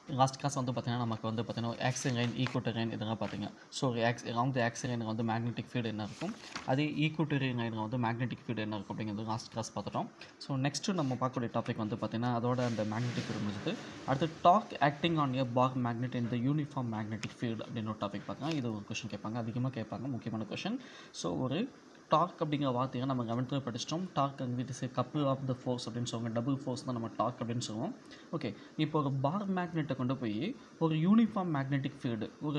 last class வந்து பார்த்தீங்கன்னா நமக்கு வந்து பார்த்தீங்கன்னா ஆக்சின் லைன் ஈக்குவட்டர் இதெல்லாம் பார்த்தீங்க ஸோ ஆக்ஸ் அரௌண்ட் ஆக்சின் லைனுக்கு வந்து மேக்னெட்டிக் ஃபீல்டு என்ன இருக்கும் அதே ஈக்குவட்டரி லைனுக்கு வந்து மேக்னெட்டிக் ஃபீல்டு என்ன இருக்கும் அப்படிங்கிறது லாஸ்ட் கிளாஸ் பார்த்துட்டோம் ஸோ நெக்ஸ்ட்டு நம்ம பார்க்கக்கூடிய டாபிக் வந்து பார்த்தீங்கன்னா அதோட அந்த மேக்னெட்டிக் ஃபீல்டு முடிஞ்சது அடுத்து torque acting on a bar magnet in the uniform magnetic field அப்படின்னு ஒரு டாபிக் பார்த்தீங்கன்னா இது ஒரு கொஷின் கேட்பாங்க அதிகமாக கேட்பாங்க முக்கியமான கொஷின் ஸோ ஒரு டார்க் அப்படிங்கிற வார்த்தையை நம்ம கவனத்தில் படிச்சிட்டோம் டார்க் அங்கே it is a couple of the force அப்படின்னு சொல்லுவாங்க டபுள் ஃபோர்ஸ் தான் நம்ம டார்க் அப்படின்னு சொல்லுவோம் ஓகே இப்போ ஒரு பார் மேக்னெட்டை கொண்டு போய் ஒரு யூனிஃபார்ம் மேக்னெட்டிக் ஃபீல்டு ஒரு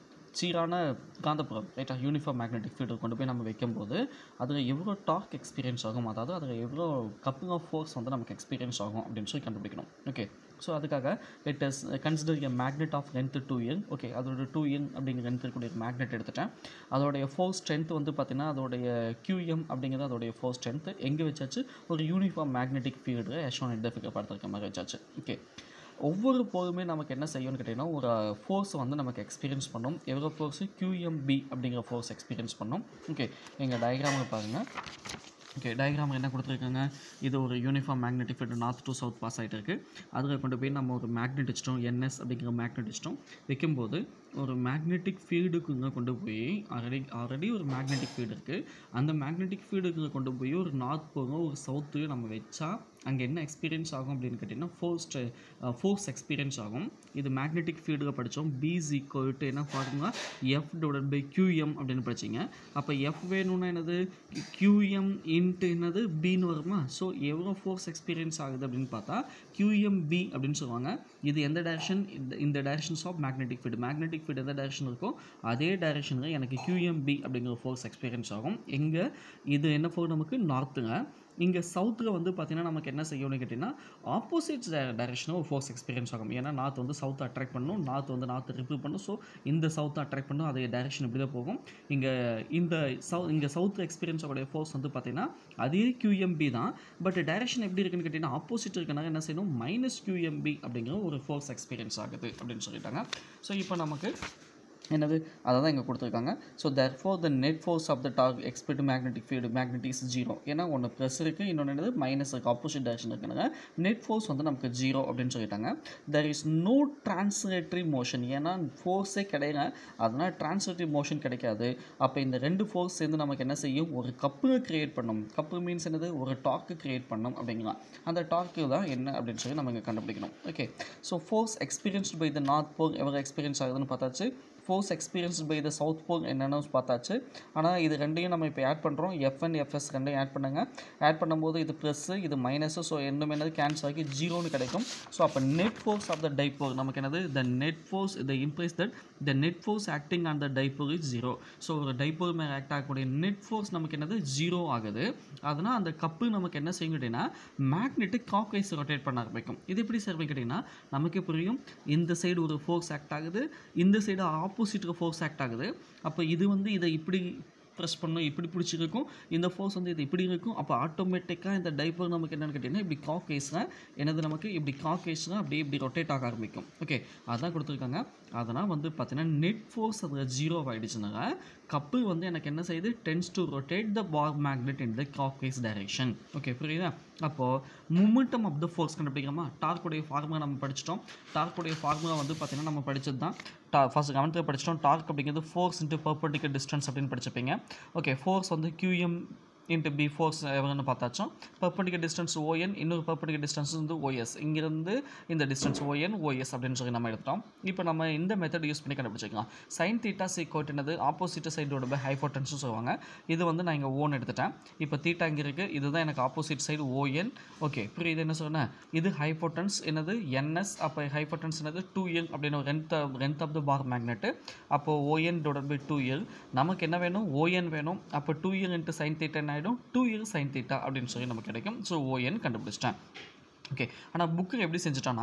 சீரான காந்தப்புறம் ரைட்டா யூனிஃபார்ம் மேக்னெட்டிக் ஃபீல்டு கொண்டு போய் நம்ம வைக்கும்போது அதில் எவ்வளோ டார்க் எக்ஸ்பீரியன்ஸ் ஆகும் அதாவது அதில் எவ்வளோ கப்பிள் ஆஃப் ஃபோர்ஸ் வந்து நமக்கு எக்ஸ்பீரியன்ஸ் ஆகும் அப்படின்னு சொல்லி கண்டுபிடிக்கணும் ஓகே ஸோ அதுக்காக it is consider a magnet of length two year okay அதோட டூ இயர் அப்படிங்கிற லென்த் இருக்கக்கூடிய மேக்னெட் எடுத்துட்டேன் அதோடைய ஃபோர் ஸ்ட்ரென்த் வந்து பார்த்தீங்கன்னா அதோடைய QM அப்படிங்கிறது அதோடைய ஃபோர் ஸ்ட்ரென்த் எங்கே வச்சாச்சு ஒரு யூனிஃபார்ம் மேக்னெட்டிக் ஃபீல்டு எஷோன் இந்த ஃபிகர் பார்த்துருக்க மாதிரி வச்சாச்சு ஓகே ஒவ்வொரு போதுமே நமக்கு என்ன செய்யும்னு கேட்டிங்கன்னா ஒரு ஃபோர்ஸ் வந்து நமக்கு எக்ஸ்பீரியன்ஸ் பண்ணும் எவ்வளோ ஃபோர்ஸு QMB அப்படிங்கிற ஃபோர்ஸ் எக்ஸ்பீரியன்ஸ் பண்ணும் ஓகே எங்கள் டயக்ராமில் பாருங்கள் ஓகே டயக்ராம் என்ன கொடுத்துருக்காங்க இது ஒரு uniform magnetic field north to south pass ஆகிட்டு இருக்குது அதில் கொண்டு போய் நம்ம ஒரு மேக்னெட் வச்சிட்டோம் என்எஸ் அப்படிங்கிற மேக்னெட் வச்சிட்டோம் வைக்கும்போது ஒரு மேக்னெட்டிக் ஃபீல்டுக்குங்க கொண்டு போய் ஆல்ரெடி ஆல்ரெடி ஒரு மேக்னெட்டிக் ஃபீல்டு இருக்குது அந்த மேக்னெட்டிக் ஃபீல்டுக்கு கொண்டு போய் ஒரு நார்த் போகும் ஒரு சவுத்து நம்ம வச்சா அங்கே என்ன எக்ஸ்பீரியன்ஸ் ஆகும் அப்படின்னு கேட்டிங்கன்னா ஃபோர்ஸ் ஃபோர்ஸ் எக்ஸ்பீரியன்ஸ் ஆகும் இது மேக்னெட்டிக் ஃபீல்டில் படித்தோம் பிஸ் ஈக்குவல் டு என்ன formula F divide by QM அப்படின்னு படிச்சிங்க அப்போ எஃப் வேணும்னா என்னது கியூஎம் இன்ட்டு என்னது பின்னு வருமா ஸோ எவ்வளோ ஃபோர்ஸ் எக்ஸ்பீரியன்ஸ் ஆகுது அப்படின்னு பார்த்தா கியூஎம்பி அப்படின்னு சொல்லுவாங்க இது எந்த டைரக்ஷன் இந்த இந்த directions of magnetic field magnetic field எந்த டைரக்ஷன் இருக்கோ அதே டைரக்ஷனில் எனக்கு கியூஎம்பி அப்படிங்கிற ஃபோர்ஸ் எக்ஸ்பீரியன்ஸ் ஆகும் எங்கே இது என்ன ஃபோர் நமக்கு நார்த்துங்க இங்கே சவுத்தில் வந்து பார்த்தீங்கன்னா நமக்கு என்ன செய்யணும்னு கேட்டிங்கன்னா ஆப்போசிட் டைரக்ஷனில் ஒரு ஃபோர்ஸ் எக்ஸ்பீரியன்ஸ் ஆகும் ஏன்னா நார்த் வந்து சவுத்தை அட்ராக்ட் பண்ணும் நார்த் வந்து நார்த் ரிப்பீல் பண்ணும் ஸோ இந்த சவுத்தை அட்ராக்ட் பண்ணும் அதே டைரக்ஷன் இப்படி தான் போகும் இங்கே இந்த சவு இங்கே சவுத் எக்ஸ்பீரியன்ஸ் ஆகக்கூடிய ஃபோர்ஸ் வந்து பார்த்தீங்கன்னா அதே கியூஎம்பி தான் பட் டைரக்ஷன் எப்படி இருக்குன்னு கேட்டிங்கன்னா ஆப்போசிட் இருக்கனால என்ன செய்யணும் மைனஸ் கியூஎம்பி அப்படிங்கிற ஒரு ஃபோர்ஸ் எக்ஸ்பீரியன்ஸ் ஆகுது அப்படின்னு சொல்லிட்டாங்க ஸோ இப்போ நமக்கு என்னது அதை தான் இங்கே கொடுத்துருக்காங்க so therefore the net force of the dog expect magnetic field magnetic is zero ஏன்னா ஒன்று ப்ளஸ் இருக்குது இன்னொன்று என்னது மைனஸ் இருக்குது ஆப்போசிட் டைரக்ஷன் இருக்குனாங்க நெட் ஃபோர்ஸ் வந்து நமக்கு ஜீரோ அப்படின்னு சொல்லிட்டாங்க there is no translatory motion ஏன்னா ஃபோர்ஸே கிடையாது அதனால் டிரான்ஸ்லேட்டரி மோஷன் கிடைக்காது அப்போ இந்த ரெண்டு ஃபோர்ஸ் சேர்ந்து நமக்கு என்ன செய்யும் ஒரு கப்பு கிரியேட் பண்ணும் கப்பு மீன்ஸ் என்னது ஒரு டாக்கு கிரியேட் பண்ணும் அப்படிங்கலாம் அந்த டாக்கு தான் என்ன அப்படின்னு சொல்லி நம்ம இங்கே கண்டுபிடிக்கணும் okay so force experienced by the north pole எவ்வளோ எக்ஸ்பீரியன்ஸ் ஆகுதுன்னு பார்த்தாச்சு force experience by the south pole என்னென்னு பார்த்தாச்சு ஆனால் இது ரெண்டையும் நம்ம இப்போ ஆட் பண்ணுறோம் எஃப்என் எஃப்எஸ் ரெண்டையும் ஆட் பண்ணுங்க ஆட் பண்ணும்போது இது ப்ளஸ்ஸு இது மைனஸு ஸோ ரெண்டும் என்னது கேன்சல் ஆகி ஜீரோன்னு கிடைக்கும் ஸோ அப்போ net force of the dipole நமக்கு என்னது the net force the implies that the net force acting on the dipole is zero so ஒரு டைப்போர் மேலே ஆக்ட் ஆகக்கூடிய நெட் ஃபோர்ஸ் நமக்கு என்னது ஜீரோ ஆகுது அதனால் அந்த கப்பு நமக்கு என்ன செய்யும் கேட்டிங்கன்னா மேக்னெட்டு கிளாக் வைஸ் ரொட்டேட் பண்ண ஆரம்பிக்கும் இது எப்படி சார் கேட்டிங்கன்னா நமக்கு புரியும் இந்த சைடு ஒரு ஃபோர்ஸ் ஆக்ட் ஆகுது இந்த சைடு ஆப்போசிட்டுக்கு ஃபோர்ஸ் ஆக்ட் ஆகுது அப்போ இது வந்து இதை இப்படி ப்ரெஸ் பண்ணும் இப்படி பிடிச்சிருக்கும் இந்த ஃபோர்ஸ் வந்து இது இப்படி இருக்கும் அப்போ ஆட்டோமேட்டிக்காக இந்த டைப்பர் நமக்கு என்னென்னு கேட்டிங்கன்னா இப்படி காக் கேஸ்னா என்னது நமக்கு இப்படி காக் கேஸ்னா அப்படியே இப்படி ரொட்டேட் ஆக ஆரம்பிக்கும் ஓகே அதான் கொடுத்துருக்காங்க அதனால் வந்து பார்த்தீங்கன்னா நெட் ஃபோர்ஸ் அதில் ஜீரோ ஆகிடுச்சுனால கப்பு வந்து எனக்கு என்ன செய்யுது tends to rotate the bar magnet in the clockwise direction okay புரியுதா அப்போது மூமெண்டம் ஆஃப் த ஃபோர்ஸ் கண்டுபிடிக்கிறோமா டார்க்குடைய ஃபார்முலா நம்ம படிச்சிட்டோம் டார்க்குடைய ஃபார்முலா வந்து பார்த்தீங்கன்னா நம்ம படிச்சது தான் டா ஃபஸ்ட் கவனத்தில் படிச்சிட்டோம் டார்க் அப்படிங்கிறது ஃபோர்ஸ் இன்ட்டு பர்பண்டிகல் டிஸ்டன்ஸ் அப்படின்னு படிச்சிருப்பீங்க ஓகே ஃபோர்ஸ் வந்து கியூஎம் இன்ட்டு பி ஃபோர்ஸ் எவ்வளோன்னு பார்த்தாச்சோம் பர்பண்டிகல் டிஸ்டன்ஸ் ஓஎன் இன்னொரு பர்பண்டிகல் டிஸ்டன்ஸ் வந்து ஓஎஸ் இங்கிருந்து இந்த டிஸ்டன்ஸ் ஓஎன் ஓஎஸ் அப்படின்னு சொல்லி நம்ம எடுத்துட்டோம் இப்போ நம்ம இந்த மெத்தட் யூஸ் பண்ணி கண்டுபிடிச்சிக்கலாம் சைன் தீட்டா சீக்கோட் என்னது ஆப்போசிட் சைடோட பை ஹைஃபோட்டன்ஸ்னு சொல்லுவாங்க இது வந்து நான் இங்கே ஓன் எடுத்துட்டேன் இப்போ தீட்டா இங்கே இருக்குது இதுதான் எனக்கு ஆப்போசிட் சைடு ஓஎன் ஓகே புரியுது என்ன சொன்னேன் இது ஹைஃபோட்டன்ஸ் என்னது என்எஸ் அப்போ ஹைஃபோட்டன்ஸ் என்னது டூ எல் அப்படின்னு length length of the bar magnet அப்போது ON divide by two L நமக்கு என்ன வேணும் ஓஎன் வேணும் அப்போ two L into sine theta என்ன ஆகிடும் டூ எல் சைன் தீட்டா அப்படின்னு சொல்லி நமக்கு கிடைக்கும் ஸோ ஓஎன் கண்டுபிடிச்சிட்டேன் ஓகே ஆனால் புக்கு எப்படி செஞ்சுட்டான்னா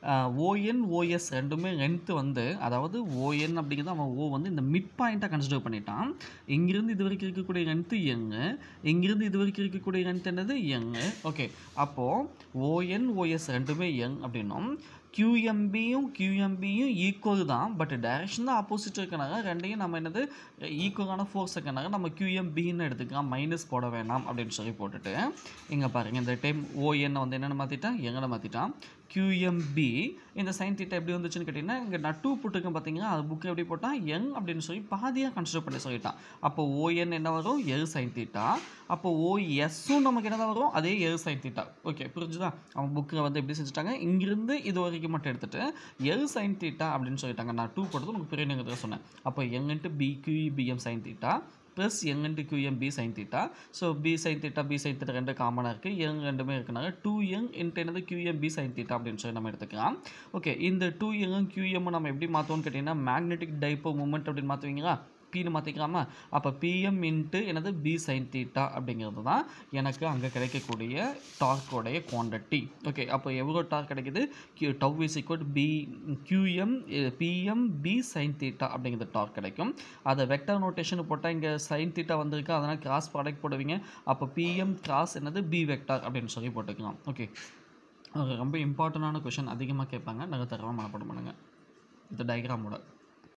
ஓஎன் ஓஎஸ் ரெண்டுமே லென்த்து வந்து அதாவது ஓஎன் அப்படிங்கிறது அவன் ஓ வந்து இந்த மிட் பாயிண்ட்டாக கன்சிடர் பண்ணிட்டான் இங்கிருந்து இது வரைக்கும் இருக்கக்கூடிய லென்த்து எங்கு இங்கிருந்து இது வரைக்கும் இருக்கக்கூடிய லென்த் என்னது எங்கு ஓகே அப்போது ஓஎன் ஓஎஸ் ரெண்டுமே எங் அப்படின்னும் கியூஎம்பியும் கியூஎம்பியும் ஈக்குவல் தான் பட் டைரக்ஷன் தான் ஆப்போசிட் இருக்கனால ரெண்டையும் நம்ம என்னது ஈக்குவலான ஃபோர்ஸ் இருக்கனால நம்ம கியூஎம்பின்னு எடுத்துக்கலாம் மைனஸ் போட வேணாம் அப்படின்னு சொல்லி போட்டுட்டு இங்கே பாருங்கள் இந்த டைம் ஓஎன்னை வந்து என்னென்னு மாற்றிட்டான் எங்கன்னு மாற்றிட்டான் QMB இந்த சைன் தீட்டா எப்படி வந்துச்சுன்னு கேட்டிங்கன்னா இங்கே நான் டூ போட்டுருக்கேன் பார்த்தீங்கன்னா அது புக்கு எப்படி போட்டால் யங் அப்படின்னு சொல்லி பாதியாக கன்சிடர் பண்ணி சொல்லிட்டான் அப்போ ஓஎன் என்ன வரும் எல் சைன் தீட்டா அப்போ ஓஎஸ்ஸும் நமக்கு என்ன வரும் அதே எல் சைன் தீட்டா ஓகே புரிஞ்சுதா அவன் புக்கில் வந்து எப்படி செஞ்சுட்டாங்க இங்கிருந்து இது வரைக்கும் மட்டும் எடுத்துட்டு எல் சைன் தீட்டா அப்படின்னு சொல்லிட்டாங்க நான் டூ போட்டது உங்களுக்கு பெரிய சொன்னேன் அப்போ எங் into BQ BM sine theta plus எங் into QM B sine theta so B sine theta B sine theta ரெண்டு காமனாக இருக்குது எங் ரெண்டுமே இருக்குனாங்க டூ எங் இன்ட்டு என்னது கியூஎம் பி சைன் தீட்டா அப்படின்னு சொல்லி நம்ம எடுத்துக்கலாம் ஓகே இந்த டூ எங்கும் கியூஎம் நம்ம எப்படி மாற்றுவோம்னு கேட்டிங்கன்னா மேக்னெட்டிக் டைப்போ மூமெண்ட் அப்படின்னு மாற்றுவீங்களா பின்னு மாற்றிக்கலாமா அப்போ பிஎம் இன்ட்டு எனது பி சைன் தீட்டா அப்படிங்கிறது தான் எனக்கு அங்கே கிடைக்கக்கூடிய டார்க்கோடைய குவான்டிட்டி ஓகே அப்போ எவ்வளோ டார்க் கிடைக்குது Q tau is equal B QM BM B sine theta அப்படிங்கிற டார்க் கிடைக்கும் அதை வெக்டர் நோட்டேஷன் போட்டால் இங்கே சைன் தீட்டா வந்திருக்கு அதனால் கிராஸ் ப்ராடக்ட் போடுவீங்க அப்போ பிஎம் கிராஸ் என்னது பி வெக்டார் அப்படின்னு சொல்லி போட்டுக்கலாம் ஓகே அது ரொம்ப இம்பார்ட்டண்டான கொஷின் அதிகமாக கேட்பாங்க நாங்கள் தரமாக மனப்பாடம் பண்ணுங்கள் இது டயக்ராமோட